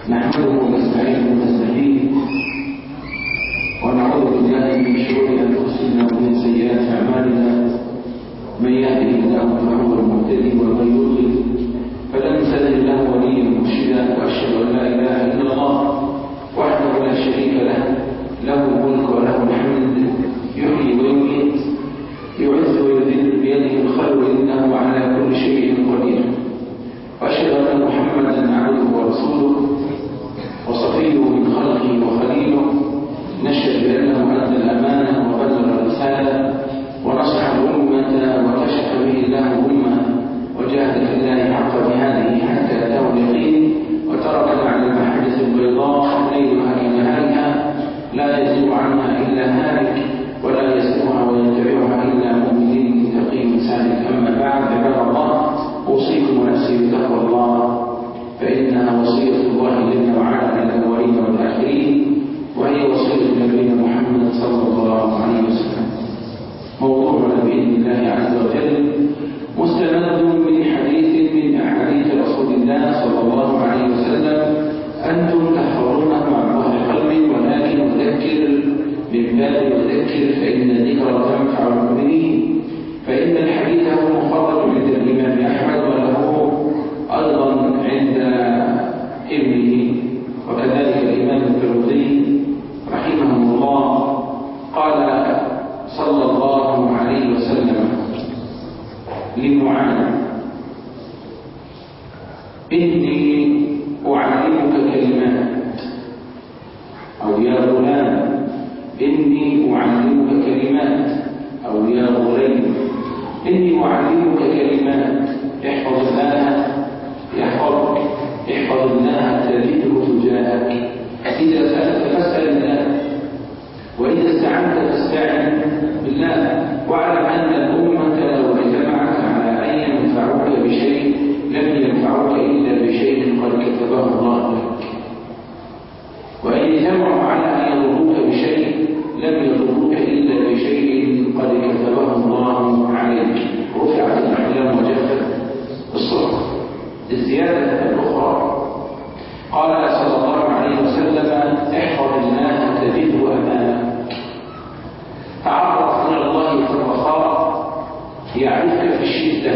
نحمده ونستعينه ونستهديه ونعوذ بالله من شرور انفسنا ومن سيئات اعمالنا من يهده الله فهو المهتدي ومن يضلل فلن تجد له وليا مرشدا واشهد ان لا اله الا الله وحده لا شريك له له الملك وله الحمد يحيي ويميت يعز ويذل بيده الخير انه على كل شيء قدير واشهد ان محمدا عبده ورسوله وصفيه من خلقه وخليله نشهد بانه ادى الامانه وبلغ الرساله ونصح الامه وكشف به الله الامه وجاهد في الله حق جهاده حتى اتاه اليقين وتركنا على المحجه البيضاء ليلها كنهارها لا يزيغ عنها الا هالك ولا يسمعها ويتبعها الا مؤمن تقي سالك اما بعد عباد الله اوصيكم ونفسي بتقوى الله فانها وصيه الله جل وعلا للاولين والاخرين وهي وصيه نبينا محمد صلى الله عليه وسلم موضوعنا باذن الله عز وجل مستند من حديث من احاديث رسول الله صلى الله عليه وسلم انتم تحفظونه عن ظهر قلب ولكن اذكر من باب اذكر فان الذكر تنفع المؤمنين فان الحديث هو مخرج عند الامام احمد وله ايضا عند ابنه وكذلك الامام الفروضي رحمه الله قال صلى الله عليه وسلم لمعاذ إني أعلمك كلمات أو يا غلام إني أعلمك كلمات أو يا غليم إني أعلمك كلمات احفظ الله يحفظك احفظ الله تجده تجاهك إذا سألت فاسأل الله وإذا استعنت فاستعن بالله واعلم أن الأمة لو اجتمعت على أن ينفعوك بشيء لم ينفعوك إلا بشيء قد كتبه الله لك وإن اجتمعوا على أن يضروك بشيء لم يضروك إلا بشيء قد كتبه الله عليك رفعت الأحلام وجفت الصحف الزيادة الأخرى قال صلى الله عليه وسلم احفظ الله تجده أمامك تعرف إلى الله في الرخاء يعرفك في الشدة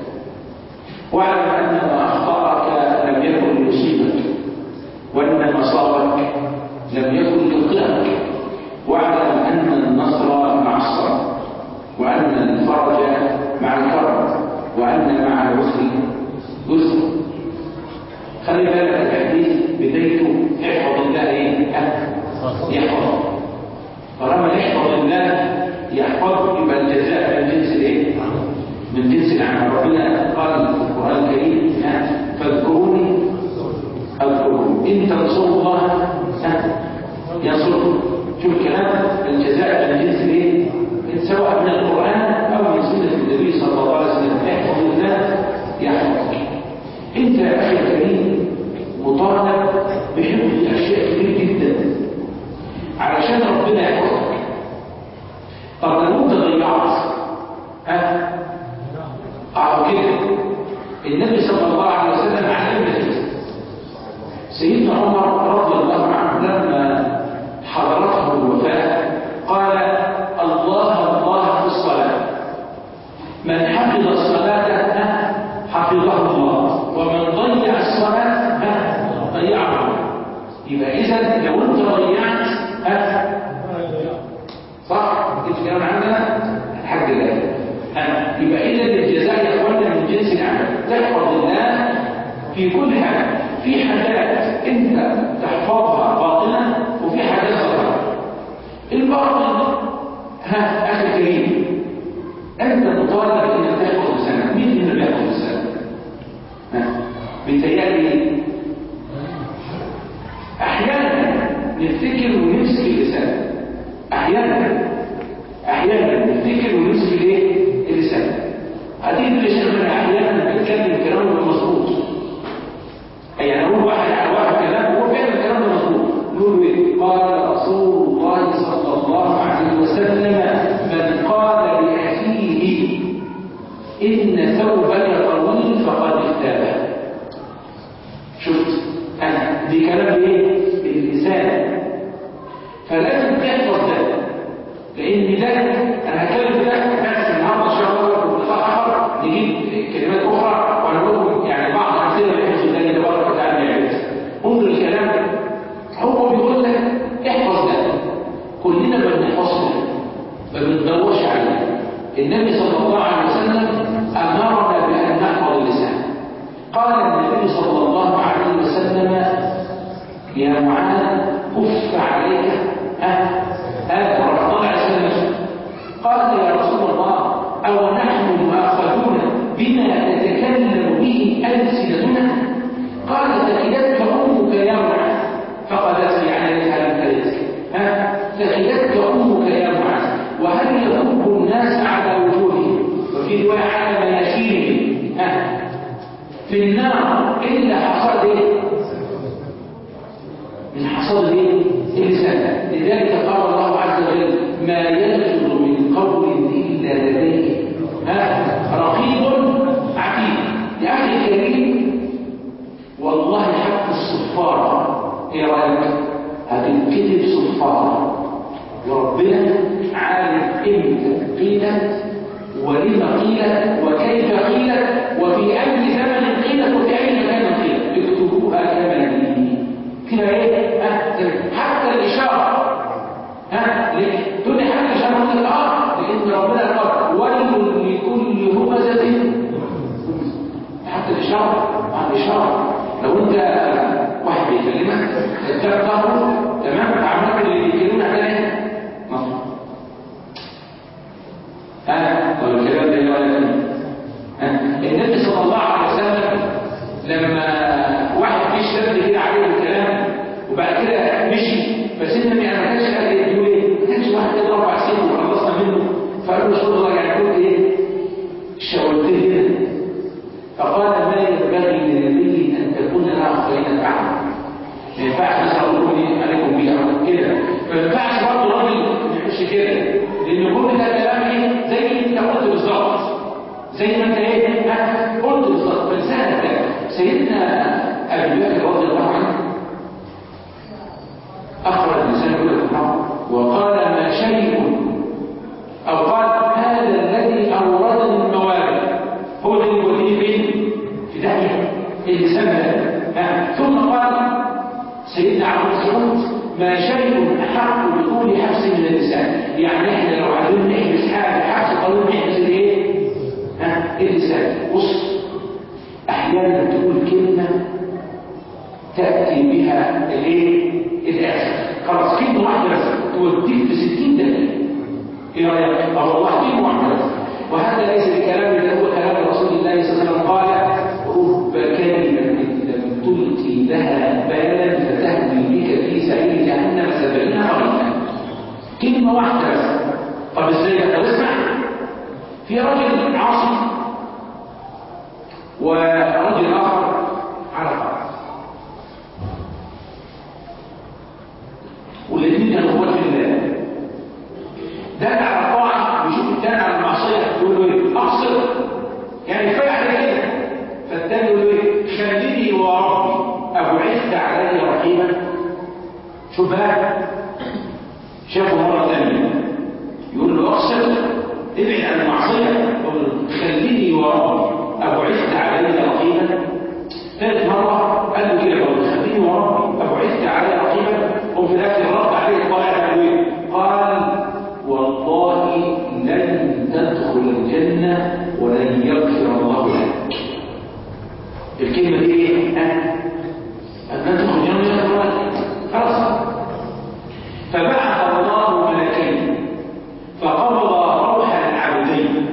واعلم أن ما أخطأك لم يكن ليصيبك وأن ما صابك لم يكن ليخطئك واعلم أن النصر مع الصبر وأن الفرج مع الكرم وأن مع العسر يسر خلي بالك الحديث بدايته احفظ الله ايه؟ يحفظ طالما يحفظ الله يحفظ يبقى الجزاء من جنس الايه؟ من جنس العمل ربنا قال في القران الكريم فاذكروني اذكركم ان تنصروا الله ينصركم شوف الكلام الجزاء من جنس الايه؟ سواء من القران او من سنه النبي صلى الله عليه وسلم احفظ الله يحفظك انت يا اخي الكريم مطالب بحفظ اشياء كتير جدا علشان ربنا يحفظك طب لو انت ضيعت ها اهو كده النبي صلى الله عليه وسلم علمنا كده سيدنا عمر رضي الله عنه لما حضرته الوفاه قال الله الله في الصلاه من حفظ الصلاه حفظه الله ومن ضيع الصلاه ضيعه يبقى اذا لو انت ضيعت ها صح مش كلام عندنا الحمد لله ها يبقى اذا الجزاء يا اخوانا من جنس العمل تحفظ الله في كل حاجه في حاجات انت تحفظها باطنه وفي حاجات ظاهره الباطن ها اخي الكريم انت مطالب انك تحفظ لسانك مين اللي بيحفظ لسانك ها بيتهيألي احيانا نفتكر ونمسك اللسان احيانا احيانا نفتكر ونمسك الايه اللسان هتيجي اللسان احيانا بيتكلم كلام مظبوط يعني اقول واحد على واحد كلام هو فعلا الكلام ده مظبوط نقول ايه قال رسول الله صلى الله عليه وسلم من قال لاخيه ان ثوبك طويل فقد اغتابه شفت انا دي كلام ايه اللسان فلازم تحفظ ده لان ده انا هتكلم ده بس النهارده ان شاء الله في لقاء اخر نجيب كلمات اخرى ونقول لكم يعني بعض الامثله اللي حفظ الله تبارك وتعالى يعرفها انظر الكلام هو بيقول لك احفظ ده كلنا ما بنحفظش ده ما بندورش عليه النبي صلى الله عليه وسلم امرنا بان نحفظ اللسان قال النبي صلى الله عليه وسلم يا معاذ كف عليك ها ها رفض على سلم قال يا رسول الله او نحن مؤاخذون بما نتكلم به السنتنا قال ثكلتك امك يا معاذ فقالت لي عليها لم تلد ها ثكلتك امك يا معاذ وهل يكب الناس على وجوههم وفي روايه على مناخيرهم ها في النار الا حصاد ايه من حصاد ايه اللسان لذلك قال الله عز وجل ما يلفظ من قول الا لديه ها رقيب عتيد يا اخي الكريم والله حتى الصفاره ايه رايك هتنكتب صفاره وربنا عالم امتى قيلت ولما قيلت وكيف قيلت وفي اي زمن قيلت وفي اي مكان قيلت اكتبوها كما هي كده ايه ها حتى الاشاره ها ليه تقول لي حتى الاشاره اقول لك اه لان ربنا قال ويل لكل همزه حتى الاشاره مع الاشاره لو انت واحد بيكلمك انت ظهره تمام عملت اللي بيكلمك ده ايه مظبوط ها طب الكلام ده ايه رايك ها النبي صلى الله عليه وسلم لما واحد جه شد كده عليه الكلام وبعد كده مشي بس النبي ما كانش قال ايه بيقول ايه ما كانش واحد كده رفع سنه وخلصنا منه فقال له رسول الله يعني قلت ايه شاورت هنا فقال ما ينبغي لنبي ان تكون له خيانه بعد ما ينفعش مثلا اقول لكم عليكم بيها كده ما ينفعش برضه راجل ما يعملش كده لان كل ده كلام ايه زي انت قلت بالظبط زي ما انت ايه ها قلت بالظبط فلسانك ده سيدنا ابي بكر رضي الله عنه اخرج لسان يقول وقال ما شيء او قال هذا الذي اوردني الموارد هو الذي يوديني فين في داهيه اللسان ده ثم قال سيدنا عبد مسعود ما شيء احق بطول حبس من اللسان يعني احنا لو عايزين نحبس حاجه حبس قانون نحبس الايه ها اللسان بص احيانا تقول كلمه تاتي بها الايه الاعجاب خلاص كلمه واحده بس توديك في 60 دقيقه ايه رايك اه والله كلمه واحده بس وهذا ليس الكلام اللي هو كلام رسول الله صلى الله عليه وسلم قال رب كلمه لم تلقي لها بالا فتهوي بك في سعير جهنم سبعين خريفا كلمه واحده بس طب ازاي طب اسمع في رجل عاصي ورجل اخر على فرس والاثنين كانوا اخوات في الله ده على الطاعه ويشوف الثاني على المعصيه يقول له ايه اقصر يعني كفايه على كده فالثاني يقول له ايه خليني وربي ابعثت علي رقيبا شوف بقى شافه مره ثانيه يقول له اقصر ابعد عن المعصيه يقول خليني وربي ابعثت علي رقيبا ثالث مره قال له كده برضه خليني وربي ابعثت علي رقيبا وفي الاخر رد عليه الطائع قال ايه قال والله لن تدخل الجنه ولن يغفر الله لك الكلمه دي ايه ها لن تدخل الجنه ولن يغفر لك خلاص فبعث الله ملكين فقبض روح العبدين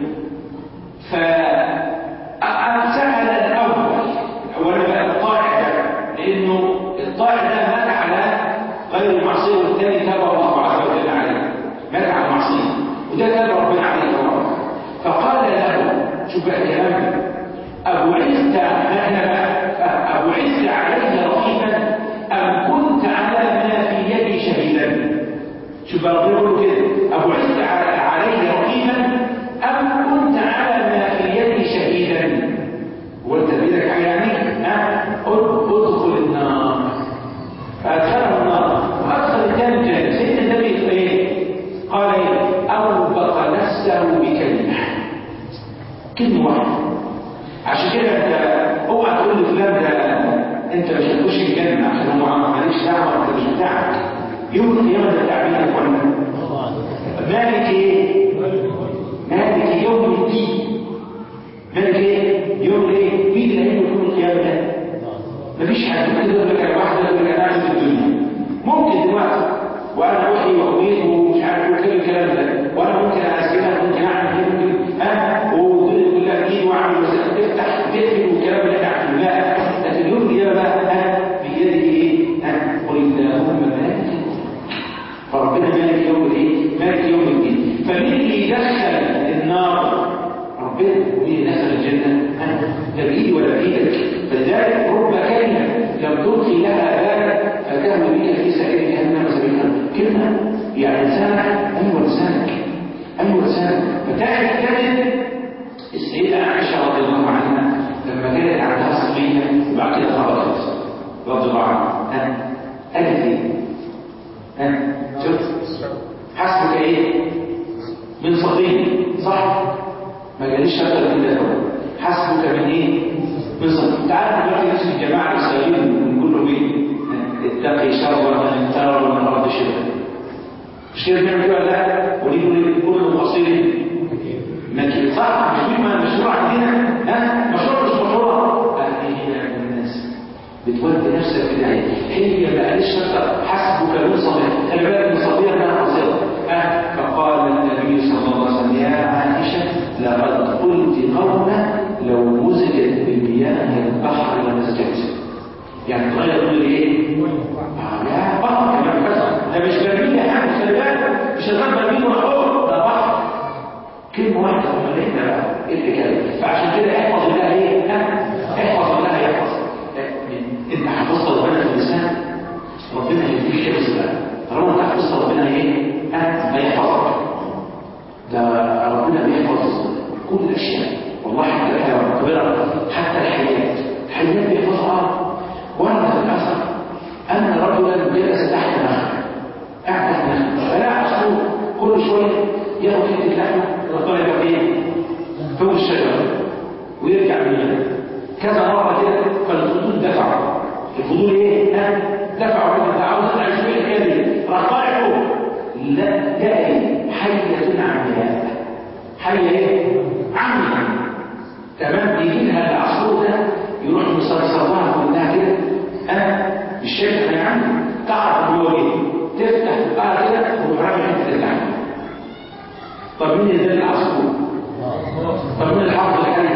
فسأل الأول أولا بقى الطائع ده لأنه الطائع ده مات على غير المعصية والثاني تاب الله عز وجل عليه مات على المعصية وده تاب ربنا عليه الله فقال له شوف بقى كلامي أبعثت احنا بقى أبعثت علي رقيبا أم كنت على ما في يدي شهيدا شوف بقى ربنا يقول كده أبعثت علي رقيبا أم كنت على ما في يدي شهيدا وانت بيدك حاجه يعني ها ادخل النار عشان تخش الجنه عشان هو ماليش دعوه انت مش بتاعك يوم القيامه ده بتاع مين يا اخوانا؟ مالك ايه؟ مالك يوم الدين مالك ايه؟ يوم ايه؟ مين اللي هيجي يوم القيامه ده؟ مفيش حد ممكن يقول لك انا واحد يقول لك انا عايز الدنيا ممكن دلوقتي وانا احيي واميت ومش عارف كل الكلام ده وانا ممكن اسكنها ممكن اعمل ايه ممكن ها والدنيا كلها تجيب واعمل تفتح تقفل والكلام اللي احنا عارفينه لا لكن يوم القيامه بقى ها بيده ايه؟ ها قل اللهم مالك فربنا مالك يوم الايه؟ مالك يوم الدين فمين اللي يدخل النار؟ ربنا ومين اللي دخل الجنه؟ ها ده بايدي ولا بايدك فلذلك رب كلمه لم تلقي لها بالا فتهوي بك في سائر جهنم سبيلا كلمه يعني لسانك ايوه لسانك ايوه لسانك فتعرف تجد السيده عائشه رضي الله عنها لما كانت عندها صبيه وبعد كده خرجت رضي الله عنها ها قالت ايه؟ ها شفت حسبك ايه؟ من صبي صح؟ ما جاليش اكتر من ده حسبك من ايه؟ من صبي تعالوا دلوقتي نفس الجماعه الاسرائيليين بنقول له ايه؟ اتقي شر من ترى من الارض شبه مش كده بنعمل كده ولا لا؟ ونيجي كل قصير مكي صح مش دي مشروع عندنا ها مشروع مش مشروع هذه هنا من الناس بتودي نفسك في داهيه هي ما قالش حسبك من صبي خلي بالك من صبيه انها قصيره ها فقال النبي صلى الله عليه وسلم يا عائشه لقد قلت قولا لو مزجت بمياه البحر لمسجت يعني تغير كل ايه؟ آه لا بحر كمان حسن ده مش برميل يا حاج خلي بالك مش هتبقى برميل وحور ده بحر كلمه واحده امال احنا بقى ايه الحكايه فعشان كده احفظ الله ايه؟ ها؟ احفظ الله يحفظ انت حفظت ربنا في اللسان ربنا هيديك حفظ بقى طالما انت حفظت ربنا ايه؟ ها؟ هيحفظك ده ربنا بيحفظ كل الاشياء والله حتى الحياه حتى الحياه الحياه بيحفظها ورد في الاثر ان رجلا جلس تحت نخل قاعد تحت نخل فلا عصفور كل شويه ياخد حته لحمه ربنا يبقى ايه؟ فوق الشجره ويرجع منها كذا مره كده فالفضول دفعه الفضول ايه؟ ها؟ دفعه كده انت عاوز تطلع شويه الحكايه دي راح طالع فوق لا جاء حيه عمياء حيه ايه؟ عمياء تمام يجي لها العصفور ده يروح مصرصر لها كلها كده انا مش شايف حاجه عنه تعرف هو ايه تفتح بقى كده وتروح حته اللحمه طب مين اللي ده العصفور طب مين اللي حافظ الحاجه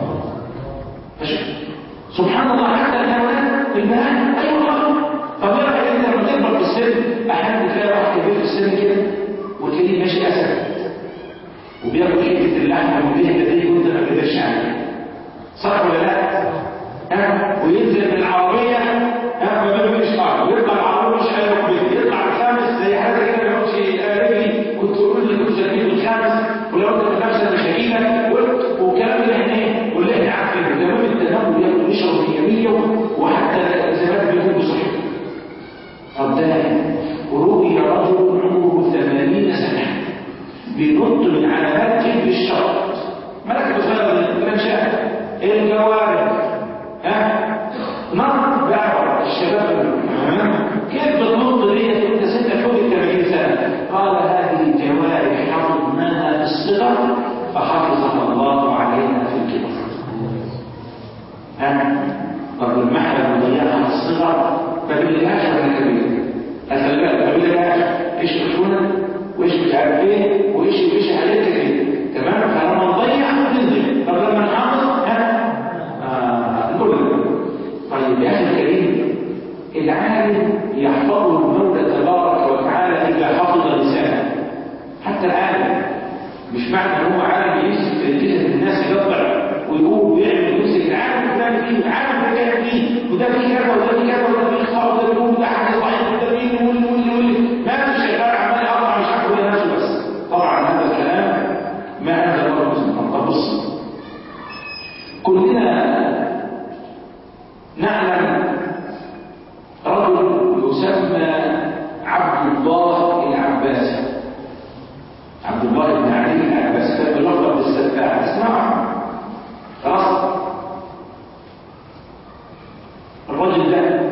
ماشي سبحان الله حتى الحيوانات البهائم ايوه طب ايه رايك انت لما تكبر في السن احيانا تلاقي واحد كبير في السن كده وتلاقيه ماشي اسد وبياكل حته اللحمه وبيهدى دي وانت ما قدرتش عليه صح ولا لا؟ ها وينزل من العربيه ها ما بينه مش قاعد ويطلع العربيه مش هيروح بيت يطلع الخامس زي حاجه كده ما يقعدش رجلي كنت تقول لي كنت زكيت الخامس ولو انت في نفسك مش هجيلك والكلام اللي احنا ايه واللي احنا عارفينه تمام التناول ياكل ويشرب بيميه وحتى الزمان بيكون بصحته طب ده ورؤي رجل عمره 80 سنه بينط من على مركب الشرط مركب صغيره من شاهد الجوارح ها نط بقى الشباب كيف بتنط دي وانت ستة فوق ال 80 سنه قال هذه الجوارح حفظناها في الصغر فحفظها الله علينا في الكبر ها طب لما احنا بنضيعها في الصغر ما بنلاقيهاش ولا كبير خلي بالك ما بنلاقيهاش ايش خشونه وايش مش عارف ايه وايش وايش حاجات كده تمام فلما نضيع ننزل طب لما نحافظ ها آه كل طيب يا اخي الكريم العالم يحفظه المولى تبارك وتعالى اذا حفظ لسانه حتى العالم مش معنى ان هو عالم يمسك في جسد الناس يقطع ويقوم ويعمل ويمسك العالم فلان فيه العالم ده كان فيه وده فيه كذا وده فيه كذا وده فيه خطا وده بيقول وده حاجه صحيح وده فيه واللي واللي واللي ما في شغال عمال يقطع مش عارف ولا نفسه بس طبعا هذا الكلام ما انزل الله مسلم طب بص كلنا نعلم رجل يسمى عبد الله العباسي عبد الله بن علي العباسي كان بيلقب بالسفاح اسمعوا خلاص الرجل ده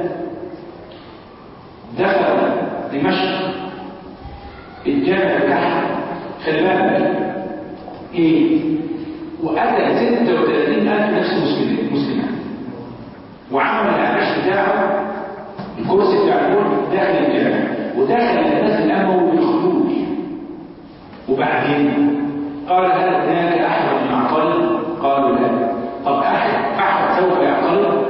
دمشق الجامع بتاعها خلي بالك ايه وقتل 36000 نفس مسلمين مسلمات وعمل العرش بتاعه الكرسي بتاع الملك داخل الجامع ودخل الناس الاموي بالخروج وبعدين قال هل هناك احد يعترض قالوا لا طب احد احد سوف يعترض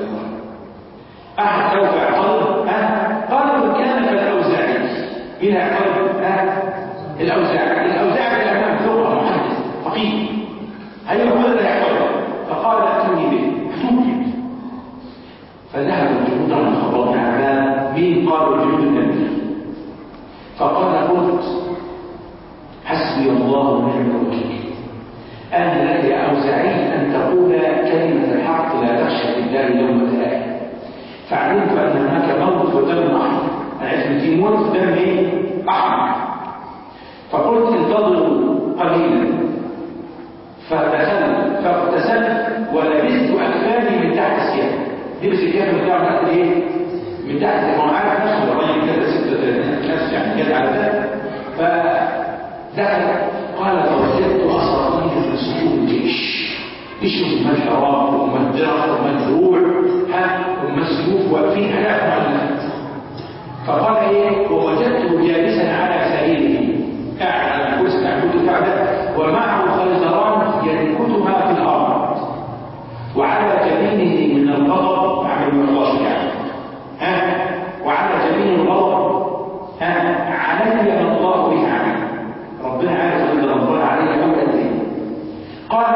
احد سوف يعترض ها قال ان كان فالاوزاعي مين هيعترض ها الاوزاعي الاوزاعي في الامام لغه محدث فقيه هل هو الذي يعترض فقال اتوني به اتوني فذهب الجنود عن الخبر عن مين قالوا الجنود النبي فقال قلت حسبي الله ونعم الوكيل أن لك يا أوزعي أن تقول كلمة الحق لا تخشى بالله يوم لائم فعلمت أن هناك موت ودم أحمر عرفت في موت دم إيه؟ أحمر فقلت انتظروا قليلا فدخلت فاغتسلت ولبست أكفاني من تحت الثياب لبس الكامل بتاعه تحت إيه؟ من تحت ما هو عارف نفسه الراجل كده 36 نفس يعني جت على ده فدخل قال فوجدت أساطير في صدور الجيش جيش أمة الحرام وأمة الدرع وأمة الدروع ها وأمة السيوف واقفين آلاف معلمات فقال إيه ووجدته جالسا على سريره قاعد على الكرسي بتاع الكتب بتاع ده ومعه خيزران ينكتها في الأرض وعلى جبينه من الغضب عمل الغضب يعني ها وعلى جبينه الغضب ها علي من الله به علي ربنا عارف ان ربنا علي او قد ايه قال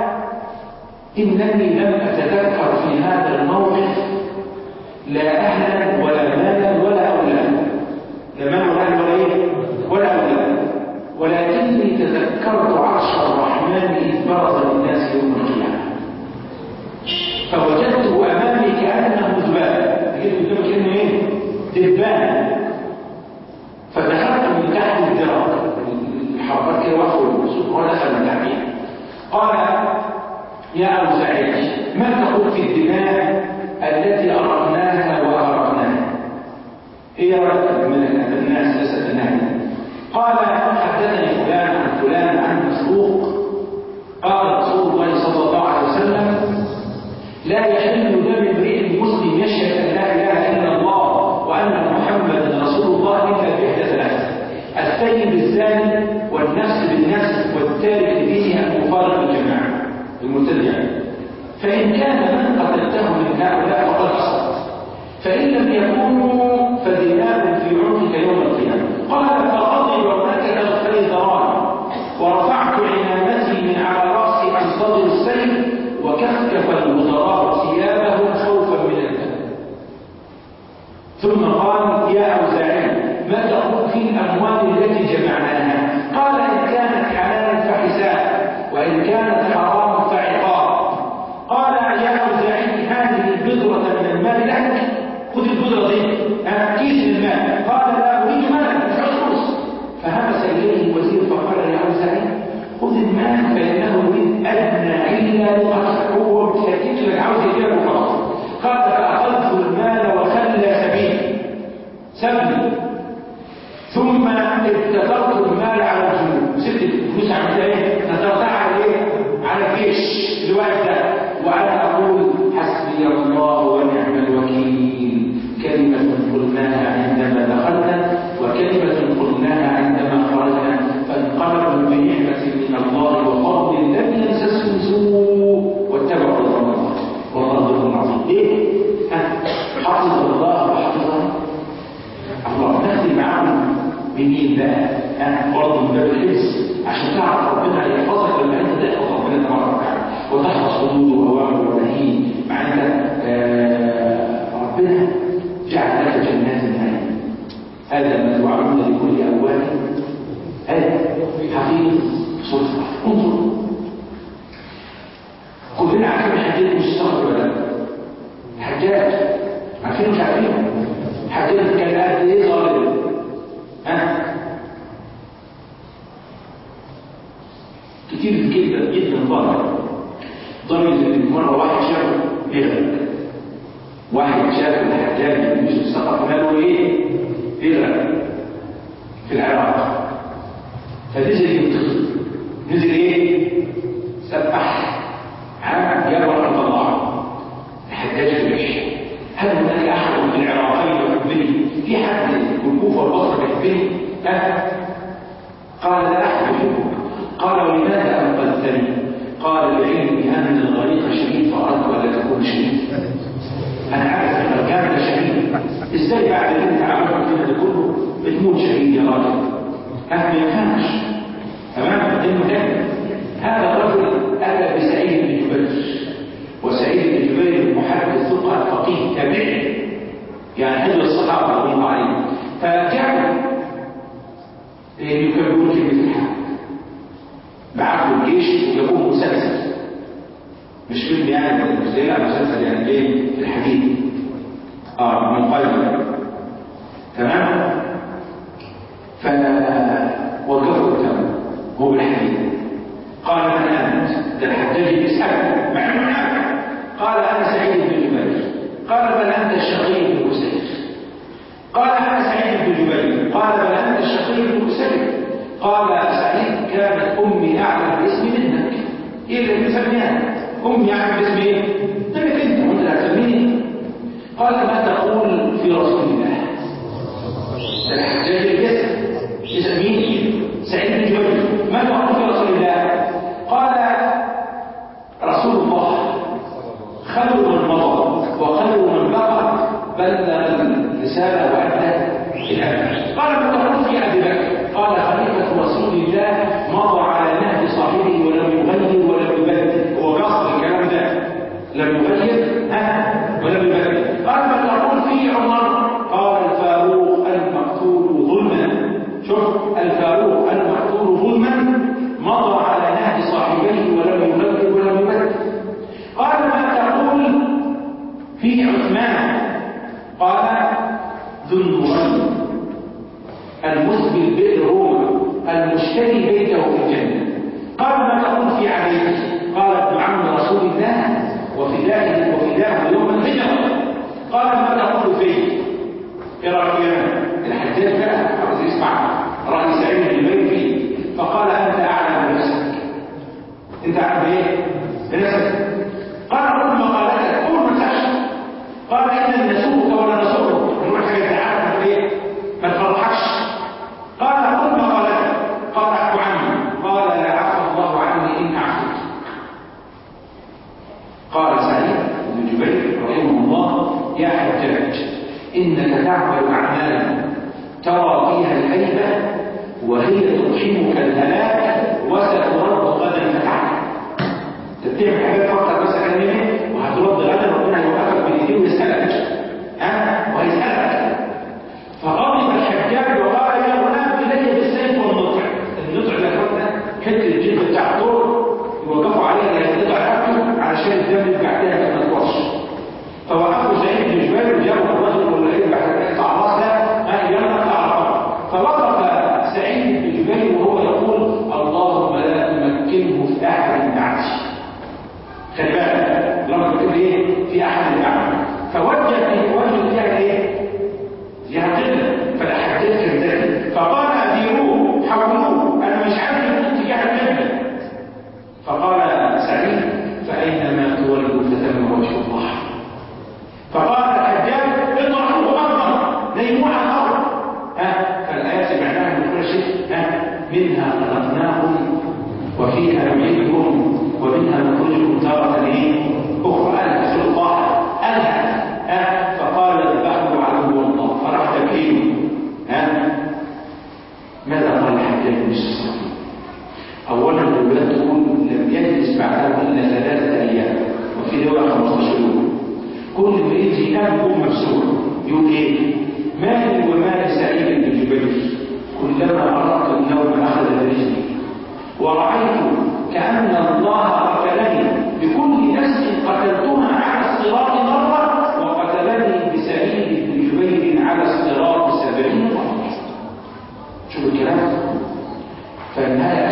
انني لم اتذكر في هذا الموقف لا اهلا ولا مالا ولا اولادا لا مال ولا أهل ولا ايه ولا اولاد ولكني تذكرت عرش الرحمن اذ برز للناس يوم القيامه فوجدته امامي كانه ذباب لقيت قدامي كانه ايه دبان فدخلت من تحت الدرج الحركات كده وقفوا ولا دخل من تحتها قال يا اوزاعي ما تقول في الدماء التي ارقناها وارقناها ايه رايك من الناس لسه قال حدثني فلان عن فلان عن مسروق قال رسول الله صلى الله عليه وسلم لا يحل دم امرئ مسلم يشهد ان لا اله الا الله وان محمدا رسول الله الا باحدى ثلاث السيد الزاني والنفس بالنفس والتارك لدينها المفارق للجماعه المبتدع فان كان من قتلته من هؤلاء فقد عصت فان لم يكونوا فدماء في عنقك يوم القيامه قال فغضب ونكد الخيزران ورفعت عمامتي من على راسي انتظر السيف وكفكف الوزراء ثيابهم خوفا من الدم ثم قال يا اوزاعي ما تقول في الاموال التي جمعناها قال ان كانت حلالا فحساب وان كانت حراما فعقاب قال يا اوزاعي هذه البذره من المال لك خذ البذره دي ها كيس المال قال لا اريد مالا مش فلوس فهمس اليه الوزير فقال يا اوزاعي خذ المال فانه من ادنى الا لقصر هو متاكد لك عاوز يبيع وخلاص قال فاخذت المال وخلى سبيلي سبني ثم اتفقت المال على الجنوب سبت الفلوس عملتها ايه؟ نترتها على ايه؟ على الجيش الوقت ده وانا اقول حسبي الله ونعم الوكيل كلمة قلناها عندما دخلنا وكلمة قلناها عندما خرجنا فانقلبوا بنعمة من الله وفضل لم يمسسهم سوء واتبعوا رضوان الله والله ذو عظيم ليه؟ حفظ الله وحفظه الله نختم معاهم بمين بقى؟ ها برضه من باب الحفظ عشان تعرف ربنا يحفظك لما انت تحفظ ربنا تبارك وتعالى وتحفظ حدوده واوامره ونهيه مع انت آه ربنا جعل لك جنات النعيم هذا ما توعدون لكل اواب هذا حفيظ صدفه انظر كلنا عارفين الحديث مش صح ولا لا حجاج عارفين مش عارفين حجاج كان قد ايه ظالم ها كتير جدا جدا ظالم ظالم ان مره واحد شافه بيغرق واحد شاف الحجاج بن يوسف سقط ماله ايه هجرة في العراق فنزل ينتصر نزل ايه؟ سبح عام يبرأ الله الحجاج فرح هل هناك احد من العراقيين يحبني؟ في حد في الكوفه والبصره يحبني؟ ها؟ قال لا احد يحبك قال ولماذا انقذتني؟ قال لعلمي ان الغريق شديد فاردت الا تكون شديد انا عارف ان الغرقان شديد ازاي بعد اللي انت عملته كده ده كله بتموت شهيد يا راجل؟ ها ما ينفعش تمام؟ المهم هذا الرجل اتى بسعيد بن جبير وسعيد بن جبير محدث ثقه فقيه تابعي يعني حفظ الصحابه رضي الله عليهم فجاءوا يكبرون كلمه الحق بعثوا الجيش وجابوه مسلسل مش فيلم يعني مش زي لا مسلسل يعني ايه في الحديد اه من قلب تمام فوقفوا قدامه هو بالحديد قال من انت ده الحجاج يساله مع انه عارف قال انا سعيد بن جبير قال بل انت الشقي بن اسير قال انا سعيد بن جبير قال بل انت الشقي بن اسير قال سعيد كانت امي اعلم باسمي منك ايه اللي بتسميها امي اعلم باسمي ايه منك انت وانت اللي هتسميني قال ما تقول في رسول الله ده الحجاج الجسد يسميني سعيد بن جبير ما تقول في رسول الله قال رسول الله خير من مضى وخير من بقى بلغ الرسالة وأدى الأمر قال ما تقول في أبي بكر قال خليفة رسول الله مضى على نهج صاحبه ولم يغير ولم يبدل هو قصد الكلام ده لم يغير ها ولم يبدل قال ما تقول في عمر قال الفاروق المقتول ظلما شوف الفاروق المقتول ظلما مضى على نهج صاحبيه ولم يغير ولم يبدل قال ما تقول في عثمان قال ذو النورين المسبل بئر روما المشتري بيته في الجنه قال ما تقول في علي قال ابن عم رسول الله وفدائه وفداه يوم الهجره قال ما تقول فيه ايه رايك الحجاج بقى عاوز يسمع راي سعيد بن جبير فيه فقال انت اعلم بنفسك انت اعلم بايه بنفسك قال قل مقالتك قل ما تخشى قال ان نسوقك ولا نسوقك نروح حاجه تعالى ايه ما تفرحكش قال قل مقالتك قال اعفو عني قال لا عفى الله عني ان عفوت قال سعيد بن جبير رحمه الله يا حجاج انك تعمل اعمالا ترى فيها الهيبه وهي تلحمك الهلاك وسترد غدا فتعلم تتبع حاجات فقط بس كلمه وهترد غدا ربنا يوقفك بالايدين ويسالك ها ويسالك فغضب الحجاج وقال يا غلام الي بالسيف والنطع النطع ده كنا حته الجلد بتاع الطور يوقفوا عليها يقطع رقبته علشان الدم يرجع تاني ما تطلعش فوقفوا سعيد بن جبير وجابوا الرجل ولا يرجع يقطع راس ده ها يلا اقطع فوقف سعيد بن جبير وهو يقول اللهم لا تمكنه في احد بعدي خلي بالك لما بتقول ايه في احد بعدي فوجه في وجه فيها ايه فيها قله فالاحاديث كذلك فقال اديروه حولوه انا مش عارف ان اتجاه القبله فقال سعيد فاينما تولوا فتم وجه الله فقال الحجاج اطرحوه ارضا نيموه على الارض ها فالايه سمعناها من كل شيء ها منها خلقناكم وفيها نعيدكم ومنها نخرجكم تارة ايه اخرى قال رسول الله قالها ها فقال ذبحوا عدو الله فراح تبكيه ها ماذا قال الحجاج بن الصالح اولا الروايات تقول لم يجلس بعده الا ثلاثه ايام وفي روايه 15 يوم كل ما يجي ينام يقوم مكسور يقول ايه مالي ومال سعيد بن جبير كلما اردت النوم اخذ برجلي ورايت كان الله قتلني بكل نفس قتلتها على الصراط مره وقتلني بسعيد بن جبير على الصراط سبعين مره شوف الكلام فالنهايه